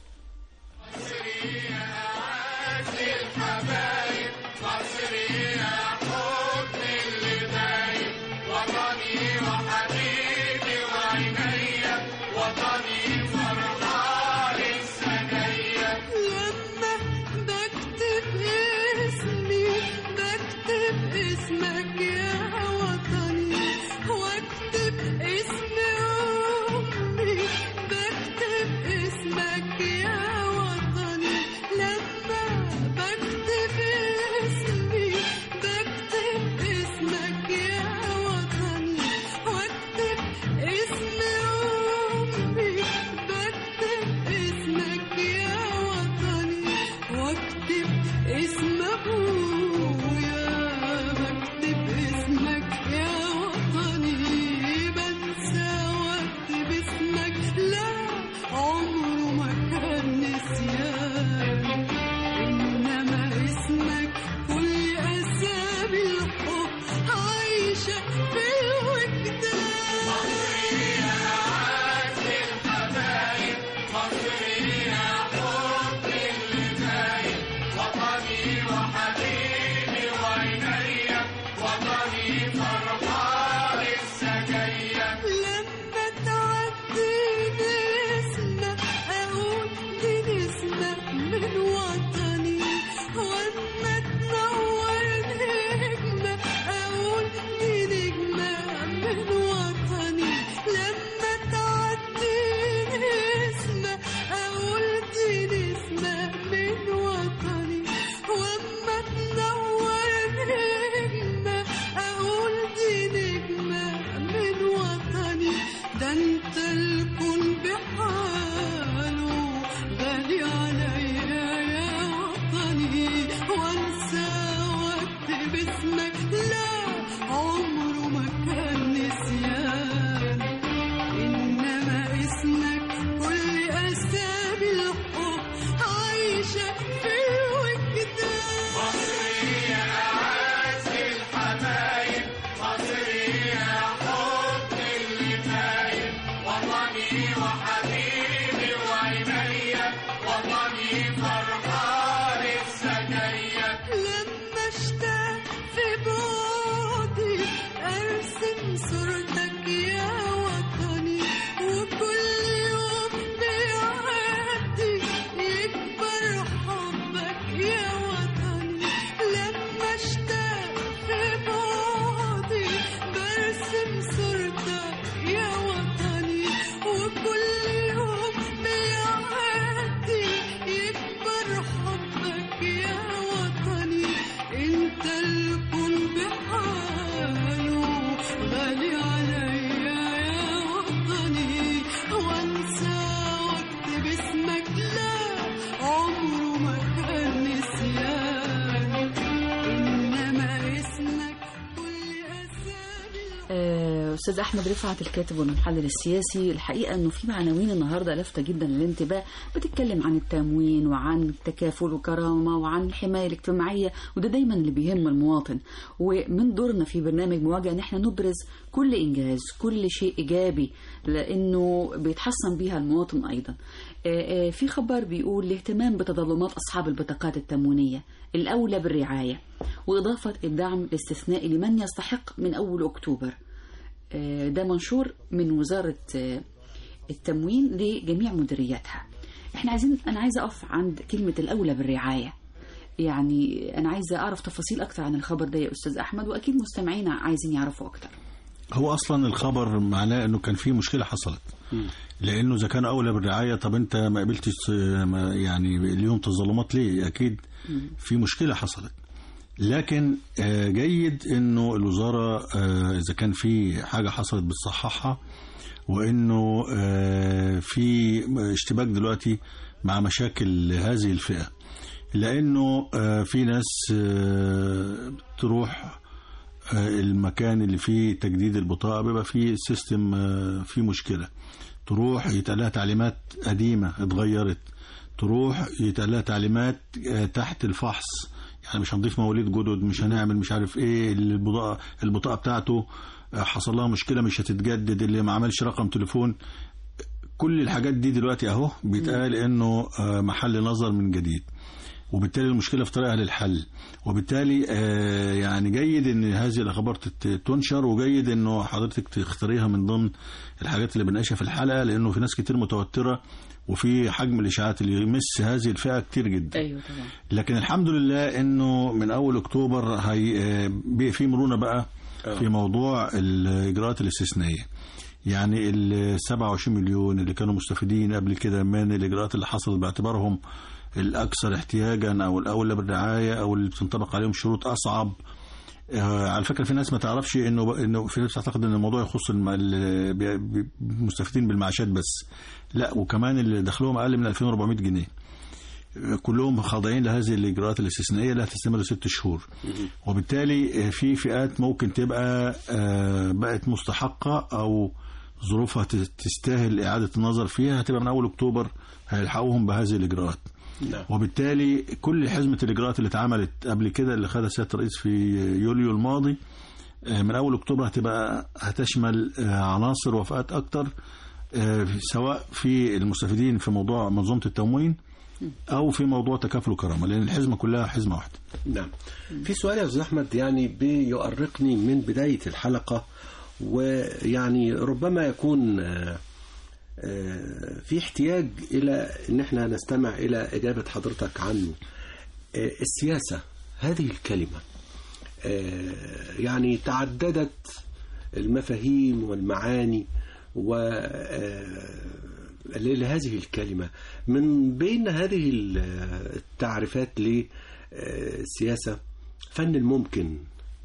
لما بكتب اسمي بكتب اسمك يا وطني واكتب اسم امي بكتب اسمك يا وطني لما بكتب اسمي بكتب اسمك يا وطني واكتب اسم امي بكتب اسمك يا وطني واكتب اسم ابويا بكتب اسمك يا وطني بنسى واكتب اسمك لا عمره ما كان نسيان انما اسمك كل اسامي الحب عايشه في الوجدان لما تعديني اسمك اقول دي نسمة من وطني واما تنور نجمة اقول دي نجمة من وطني لما تعديني اسمك اقول دي نسمة من وطني واما تنور نجمة اقول دي نجمة من وطني ده انت الكون بحاله غالي عليا يا وطني وانسى واكتب اسمك لا عمره ما كان نسيان انما اسمك كل اسامي الحب عايشه في الوجدان لما اشتاق في بعدي ارسم صورتك يا وطني وكل يوم بيعدي يكبر حبك يا وطني لما اشتاق في بعدي برسم صورتك يا وطني وكل يوم بيعدي يكبر حبك يا وطني انت الكون بحاله غالي عليا يا وطني وانسى واكتب اسمك لا عمره ما كان نسيان انما اسمك كل اسامي آه، استاذ احمد رفعت الكاتب والمحلل السياسي الحقيقه انه في عناوين النهارده لافته جدا للانتباه بتتكلم عن التموين وعن التكافل وكرامه وعن الحمايه الاجتماعيه وده دايما اللي بيهم المواطن ومن دورنا في برنامج مواجهه ان احنا نبرز كل انجاز كل شيء ايجابي لانه بيتحسن بيها المواطن ايضا آه، آه، في خبر بيقول الاهتمام بتظلمات اصحاب البطاقات التموينيه الاولى بالرعايه واضافه الدعم الاستثنائي لمن يستحق من اول اكتوبر آه، ده منشور من وزارة آه، التموين لجميع مديرياتها احنا عايزين انا عايزه اقف عند كلمه الاولى بالرعايه يعني انا عايزه اعرف تفاصيل اكتر عن الخبر ده يا استاذ احمد واكيد مستمعينا عايزين يعرفوا اكتر هو اصلا الخبر معناه انه كان في مشكله حصلت لانه اذا كان اولى بالرعايه طب انت ما قبلتش ما- يعني اليوم تظلمات ليه اكيد في مشكله حصلت لكن آه، جيد انه الوزاره آه، اذا كان في حاجه حصلت بتصححها وانه آه، في اشتباك دلوقتي مع مشاكل هذه الفئه لانه آه، في ناس آه، تروح آه، المكان اللي فيه تجديد البطاقه بيبقى فيه السيستم آه، فيه مشكله تروح يتقال لها تعليمات قديمه اتغيرت تروح يتقال لها تعليمات آه، تحت الفحص يعني مش هنضيف مواليد جدد مش هنعمل مش عارف ايه اللي البطاقه البطاقه بتاعته آه، حصل لها مشكله مش هتتجدد اللي ما عملش رقم تليفون كل الحاجات دي دلوقتي اهو بيتقال انه آه، محل نظر من جديد وبالتالي المشكله في طريقها للحل وبالتالي آه، يعني جيد ان هذه الاخبار تت- تنشر وجيد انه حضرتك تختاريها من ضمن الحاجات اللي بنناقشها في الحلقه لانه في ناس كتير متوتره وفي حجم الاشاعات اللي يمس هذه الفئه كتير جدا ايوه طبعا لكن الحمد لله انه من اول اكتوبر هي آه، بي- في مرونه بقى في موضوع الاجراءات الاستثنائيه يعني ال 27 مليون اللي كانوا مستفيدين قبل كده من الاجراءات اللي حصلت باعتبارهم الاكثر احتياجا او الاولى بالرعايه او اللي بتنطبق عليهم شروط اصعب آه، على فكره في ناس ما تعرفش انه انه في ناس تعتقد ان الموضوع يخص الم- ال- بي- بي- المستفيدين بالمعاشات بس لا وكمان اللي دخلهم اقل من 2400 جنيه كلهم خاضعين لهذه الاجراءات الاستثنائيه اللي هتستمر ست شهور وبالتالي في فئات ممكن تبقى آه، بقت مستحقه او ظروفها ت- تستاهل اعاده النظر فيها هتبقى من اول اكتوبر هيلحقوهم بهذه الاجراءات نعم. وبالتالي كل حزمه الاجراءات اللي اتعملت قبل كده اللي خدها سياده الرئيس في يوليو الماضي آه، من اول اكتوبر هتبقى هتشمل آه، عناصر وفئات اكتر آه، سواء في المستفيدين في موضوع منظومه التموين او في موضوع تكافل وكرامه لان الحزمه كلها حزمه واحده نعم في سؤال يا استاذ احمد يعني بيؤرقني من بدايه الحلقه ويعني ربما يكون آه، آه، في احتياج الى ان احنا نستمع الى اجابه حضرتك عنه آه، السياسه هذه الكلمه آه، يعني تعددت المفاهيم والمعاني و آه، لهذه الكلمة من بين هذه التعريفات للسياسة فن الممكن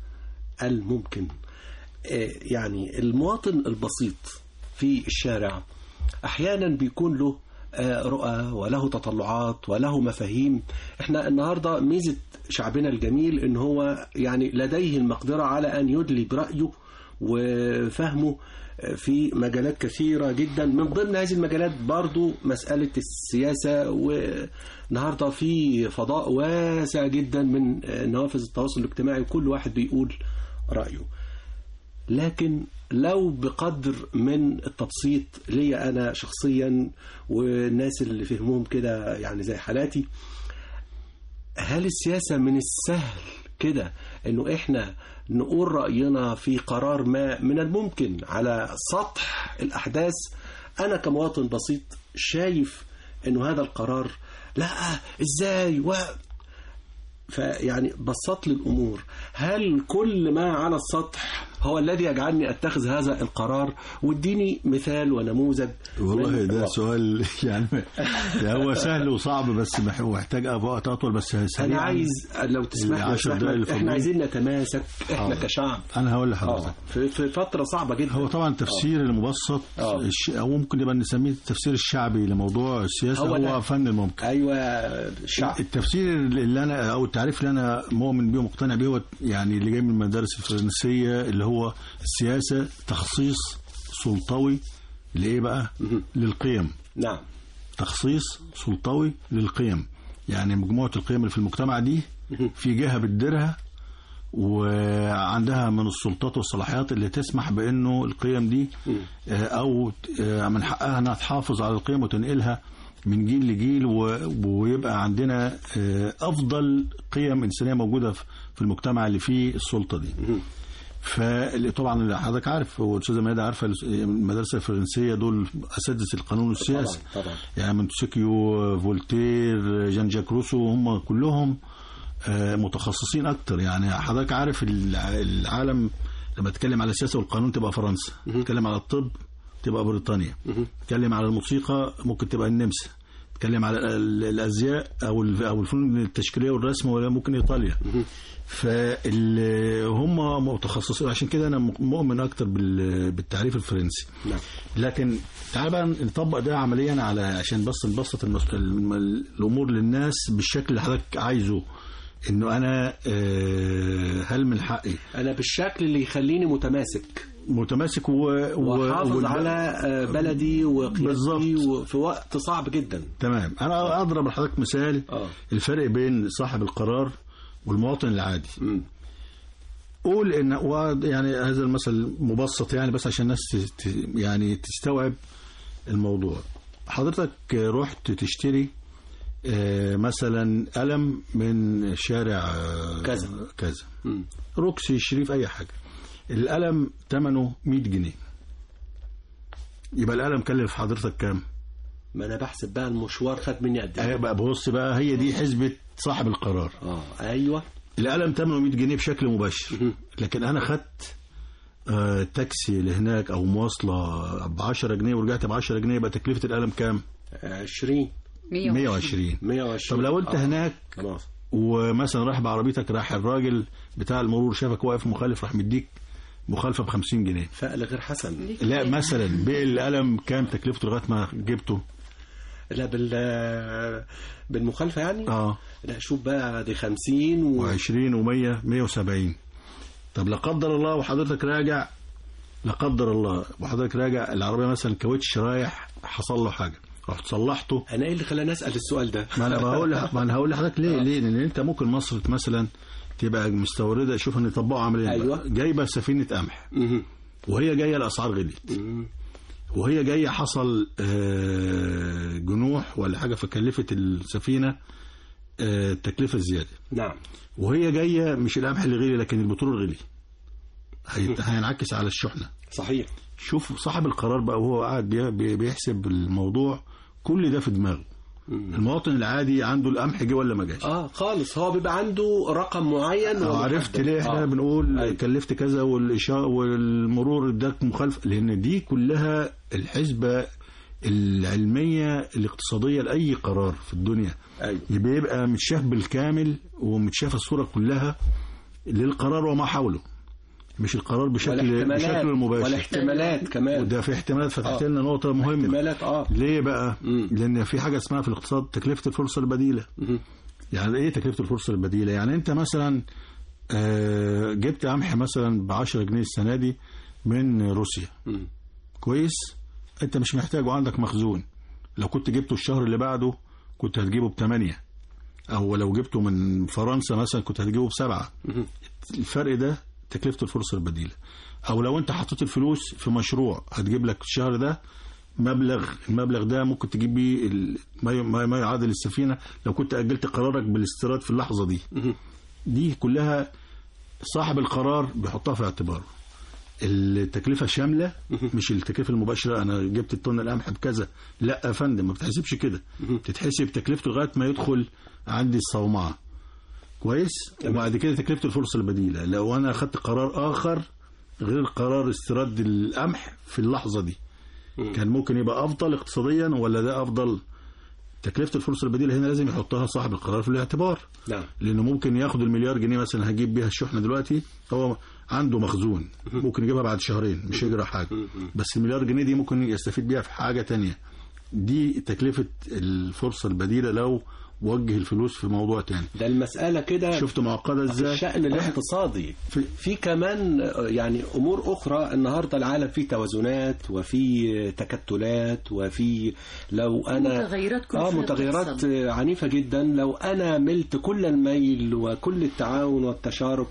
الممكن آه، يعني المواطن البسيط في الشارع احيانا بيكون له آه، رؤى وله تطلعات وله مفاهيم احنا النهارده ميزه شعبنا الجميل ان هو يعني لديه المقدره على ان يدلي برايه وفهمه آه، في مجالات كثيرة جدا من ضمن هذه المجالات برضو مسألة السياسة والنهاردة في فضاء واسع جدا من آه، نوافذ التواصل الاجتماعي وكل واحد بيقول رأيه لكن لو بقدر من التبسيط ليا انا شخصيا والناس اللي فهمهم كده يعني زي حالاتي هل السياسه من السهل كده انه احنا نقول راينا في قرار ما من الممكن على سطح الاحداث انا كمواطن بسيط شايف انه هذا القرار لا ازاي و فيعني بسط لي الامور هل كل ما على السطح هو الذي يجعلني اتخذ هذا القرار واديني مثال ونموذج والله من ده الواقع. سؤال يعني يعني هو سهل وصعب بس مح- محتاج وقت اطول بس سريعا انا عايز لو تسمح لي يا العشر أستاذ دقايق أحمد، الفاضلين. احنا عايزين نتماسك احنا آه. كشعب انا هقول اه لحضرتك في, في فتره صعبه جدا هو طبعا التفسير المبسط آه. الش... او ممكن يبقى نسميه التفسير الشعبي لموضوع السياسه هو هو, ده. هو فن الممكن ايوه الشعب التفسير اللي انا او التعريف اللي انا مؤمن بيه ومقتنع بيه هو يعني اللي جاي من المدارس الفرنسيه اللي هو السياسه تخصيص سلطوي لايه بقى؟ للقيم نعم تخصيص سلطوي للقيم يعني مجموعه القيم اللي في المجتمع دي في جهه بتديرها وعندها من السلطات والصلاحيات اللي تسمح بانه القيم دي آه، او آه، من حقها انها تحافظ على القيم وتنقلها من جيل لجيل و- ويبقى عندنا آه، افضل قيم انسانيه موجوده في في المجتمع اللي فيه السلطه دي. فطبعا اللي حضرتك عارف والاستاذه ميادة عارفه المدرسه الفرنسيه دول اساتذه القانون السياسي طبعا طبعا يعني مونتسكيو فولتير جان جاك روسو هم كلهم آه، متخصصين اكتر يعني حضرتك عارف الع- العالم لما اتكلم على السياسه والقانون تبقى فرنسا اتكلم على الطب تبقى بريطانيا اتكلم على الموسيقى ممكن تبقى النمسا اتكلم على ال- الازياء او ال- او الفنون التشكيليه والرسم ولا ممكن ايطاليا فهم متخصصين عشان كده انا مؤمن اكتر بال- بالتعريف الفرنسي نعم لكن تعال بقى نطبق ده عمليا على عشان بس نبسط المس- الم- الامور للناس بالشكل اللي حضرتك عايزه انه انا آه، هل من حقي انا بالشكل اللي يخليني متماسك متماسك و... و... وحافظ وال- على آه، بلدي وقيادتي بالظبط. وفي وقت صعب جدا تمام انا اضرب لحضرتك مثال اه الفرق بين صاحب القرار والمواطن العادي مم. قول ان و- يعني هذا المثل مبسط يعني بس عشان الناس ت- ت- يعني تستوعب الموضوع حضرتك رحت تشتري آه، مثلا قلم من شارع آه، كذا. كذا مم. روكسي شريف اي حاجه القلم ثمنه 100 جنيه يبقى القلم كلف حضرتك كام ما انا بحسب بقى المشوار خد مني قد ايه بقى بص بقى هي دي حسبه صاحب القرار اه ايوه القلم ثمنه 100 جنيه بشكل مباشر مهم. لكن انا خدت آه، تاكسي لهناك او مواصله ب 10 جنيه ورجعت ب 10 جنيه يبقى تكلفه القلم كام 20 120 120 طب لو انت آه. هناك خلاص ومثلا رايح بعربيتك راح الراجل بتاع المرور شافك واقف مخالف راح مديك مخالفه ب 50 جنيه فقل غير حسن لا مثلا بيع القلم كام تكلفته لغايه ما جبته لا بال بالمخالفه يعني اه لا شوف بقى دي 50 و... و20 و100 170 طب لا قدر الله وحضرتك راجع لا قدر الله وحضرتك راجع العربيه مثلا كاوتش رايح حصل له حاجه رحت صلحته انا ايه اللي خلاني اسال السؤال ده ما انا بقول لح- ما انا هقول لحضرتك ليه ليه لان انت ممكن مصر مثلا تبقى مستورده شوف ان يطبقوا عمليا أيوة. بقى. جايبه سفينه قمح مهم. وهي جايه الاسعار غليت مهم. وهي جايه حصل آه، جنوح ولا حاجه فكلفت السفينه آه، تكلفه زياده نعم وهي جايه مش القمح اللي غلي لكن البترول غلي هيت- هينعكس على الشحنه صحيح شوف صاحب القرار بقى وهو قاعد بي- بي- بيحسب الموضوع كل ده في دماغه مم. المواطن العادي عنده القمح جه ولا ما جاش اه خالص هو بيبقى عنده رقم معين أو ومحدد. عرفت ليه احنا آه. بنقول أيوة. كلفت كذا والإشاء والمرور اداك مخالفه لان دي كلها الحسبه العلميه الاقتصاديه لاي قرار في الدنيا ايوه بيبقى متشاف بالكامل ومتشاف الصوره كلها للقرار وما حوله مش القرار بشكل والاحتمالات بشكل مباشر والاحتمالات كمان وده في احتمالات فتحت آه. لنا نقطه مهمه احتمالات اه ليه بقى؟ مم. لان في حاجه اسمها في الاقتصاد تكلفه الفرصه البديله مهم. يعني ايه تكلفه الفرصه البديله يعني انت مثلا آه، جبت قمح مثلا ب 10 جنيه السنه دي من روسيا مم. كويس انت مش محتاجه عندك مخزون لو كنت جبته الشهر اللي بعده كنت هتجيبه بثمانية او لو جبته من فرنسا مثلا كنت هتجيبه بسبعة مهم. الفرق ده تكلفة الفرصة البديلة او لو انت حطيت الفلوس في مشروع هتجيب لك الشهر ده مبلغ المبلغ ده ممكن تجيب بيه ال- ما ي- ما ما يعادل السفينة لو كنت أجلت قرارك بالاستيراد في اللحظة دي مهم. دي كلها صاحب القرار بيحطها في اعتباره التكلفة شاملة مش التكلفة المباشرة أنا جبت الطن القمح بكذا لا يا فندم ما بتحسبش كده بتتحسب تكلفته لغاية ما يدخل عندي الصومعة كويس وبعد كده تكلفة الفرصة البديلة لو أنا أخدت قرار آخر غير قرار استيراد القمح في اللحظة دي كان ممكن يبقى أفضل اقتصاديا ولا ده أفضل تكلفة الفرصة البديلة هنا لازم يحطها صاحب القرار في الاعتبار نعم لانه ممكن ياخد المليار جنيه مثلا هجيب بيها الشحنه دلوقتي هو عنده مخزون ممكن يجيبها بعد شهرين مش يجرى حاجه بس المليار جنيه دي ممكن يستفيد بيها في حاجه تانية دي تكلفه الفرصه البديله لو وجه الفلوس في موضوع تاني ده المسألة كده شفت معقده في ازاي الشأن الاقتصادي في- في كمان آه، يعني أمور أخرى النهاردة العالم فيه توازنات وفي تكتلات وفي لو أنا متغيرات كل اه شوية متغيرات بتحصل. آه، عنيفة جدا لو أنا ملت كل الميل وكل التعاون والتشارك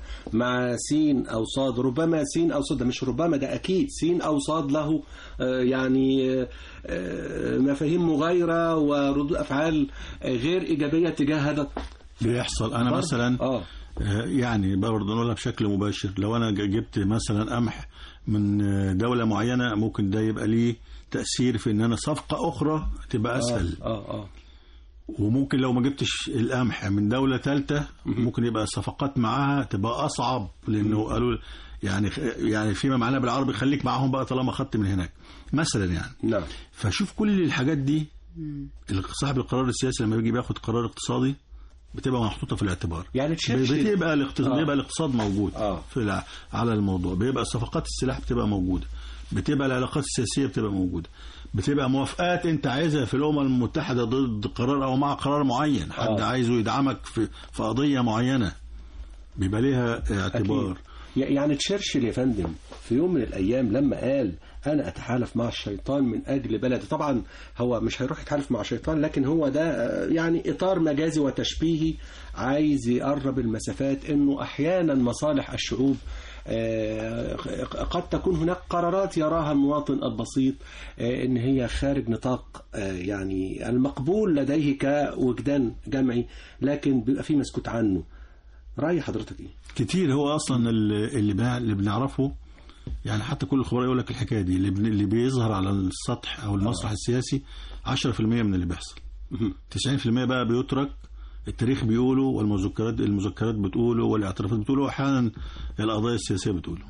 مع سين أو صاد ربما سين أو صاد ده مش ربما ده أكيد سين أو صاد له آه، يعني آه، آه، مفاهيم مغايرة وردود أفعال آه، غير إيجابية تجاه هذا بيحصل انا برضه. مثلا اه آه، يعني برضه نقولها بشكل مباشر لو انا ج- جبت مثلا قمح من آه، دوله معينه ممكن ده يبقى ليه تاثير في ان انا صفقه اخرى تبقى اسهل اه اه وممكن لو ما جبتش القمح من دولة ثالثة ممكن يبقى الصفقات معاها تبقى أصعب لأنه قالوا يعني يعني فيما معناه بالعربي خليك معاهم بقى طالما خدت من هناك مثلا يعني نعم فشوف كل الحاجات دي صاحب القرار السياسي لما بيجي بياخد قرار اقتصادي بتبقى محطوطه في الاعتبار يعني تشرشل بتبقى الاقتصاد آه. بيبقى الاقتصاد موجود آه. في الع- على الموضوع بيبقى صفقات السلاح بتبقى موجوده بتبقى العلاقات السياسيه بتبقى موجوده بتبقى موافقات انت عايزها في الامم المتحده ضد قرار او مع قرار معين حد آه. عايزه يدعمك في في قضيه معينه بيبقى ليها اعتبار أكيد. يعني تشرشل يا فندم في يوم من الأيام لما قال أنا أتحالف مع الشيطان من أجل بلدي طبعا هو مش هيروح يتحالف مع الشيطان لكن هو ده آه، يعني إطار مجازي وتشبيهي عايز يقرب المسافات إنه أحيانا مصالح الشعوب آه، قد تكون هناك قرارات يراها المواطن البسيط آه، ان هي خارج نطاق آه، يعني المقبول لديه كوجدان جمعي لكن بيبقى في مسكوت عنه رأي حضرتك ايه؟ كتير هو اصلا اللي اللي, بنع- اللي بنعرفه يعني حتى كل الخبراء يقول لك الحكايه دي اللي, بن- اللي بيظهر على السطح او المسرح السياسي 10% من اللي بيحصل 90% بقى بيترك التاريخ بيقوله والمذكرات المذكرات بتقوله والاعترافات بتقوله واحيانا القضايا السياسيه بتقوله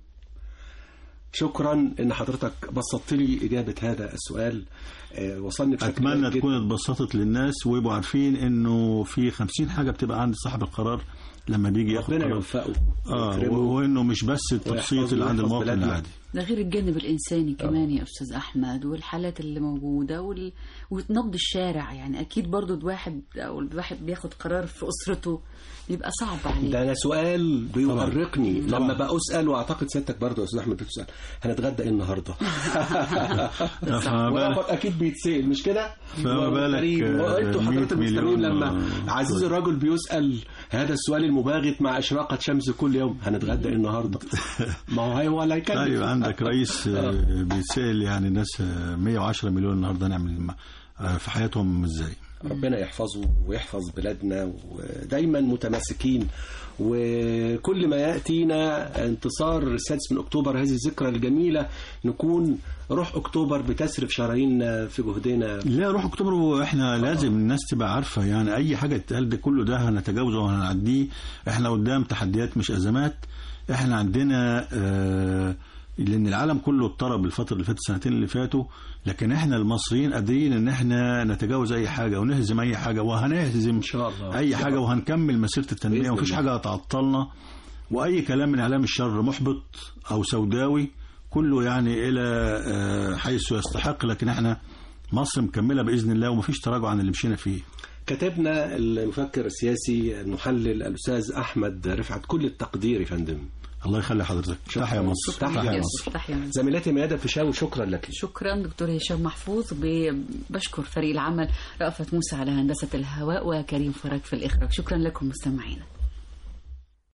شكرا ان حضرتك بسطت لي اجابه هذا السؤال آه، وصلني بشكل اتمنى جيد جدا. تكون اتبسطت للناس ويبقوا عارفين انه في 50 حاجه بتبقى عند صاحب القرار لما بيجي ياخد ربنا قرار يوفقه اه ويكرمه. و- وانه مش بس التبسيط ويحفظه اللي عند ويحفظ المواطن بلادنا. العادي ده غير الجانب الإنساني كمان يا أستاذ أحمد والحالات اللي موجودة وال... ونبض الشارع يعني أكيد برضو الواحد أو الواحد بياخد قرار في أسرته بيبقى صعب عليه ده انا سؤال بيؤرقني طبعاً. لما بقى اسال واعتقد سيادتك برضه يا استاذ احمد بتسال هنتغدى ايه النهارده؟ فما بالك ورقم اكيد بيتسال مش كده؟ فما بالك، كريم. آه، وانتوا 100 حضرتك المستمعين مليون، لما آه، عزيز طيب. الرجل بيسال هذا السؤال المباغت مع اشراقه شمس كل يوم هنتغدى ايه النهارده؟ ما هو هو اللي هيكلف طيب عندك رئيس آه، بيتسأل يعني الناس آه، 110 مليون النهارده نعمل م- آه، في حياتهم ازاي ربنا يحفظه ويحفظ بلادنا ودايما متماسكين وكل ما يأتينا انتصار السادس من أكتوبر هذه الذكرى الجميلة نكون روح أكتوبر بتسرف شراييننا في جهدنا لا روح اكتوبر واحنا لازم الناس تبقى عارفه يعني اي حاجه تتقال ده كله ده هنتجاوزه وهنعديه احنا قدام تحديات مش ازمات احنا عندنا آه لان العالم كله اضطرب الفتره اللي فاتت السنتين اللي فاتوا لكن احنا المصريين قادرين ان احنا نتجاوز اي حاجه ونهزم اي حاجه وهنهزم إن شاء الله اي حاجه وهنكمل مسيره التنميه بإذن ومفيش الله. حاجه هتعطلنا واي كلام من اعلام الشر محبط او سوداوي كله يعني الى آه، حيث يستحق لكن احنا مصر مكمله باذن الله ومفيش تراجع عن اللي مشينا فيه كتبنا المفكر السياسي المحلل الأستاذ أحمد رفعت كل التقدير يا فندم الله يخلي حضرتك تحيا مصر تحيا تحيا مصر. تحيا مصر. زميلتي ميادة فيشاوي شكرا لك شكرا دكتور هشام محفوظ ب- بشكر فريق العمل رأفت موسى على هندسة الهواء وكريم فرج في الإخراج شكرا لكم مستمعينا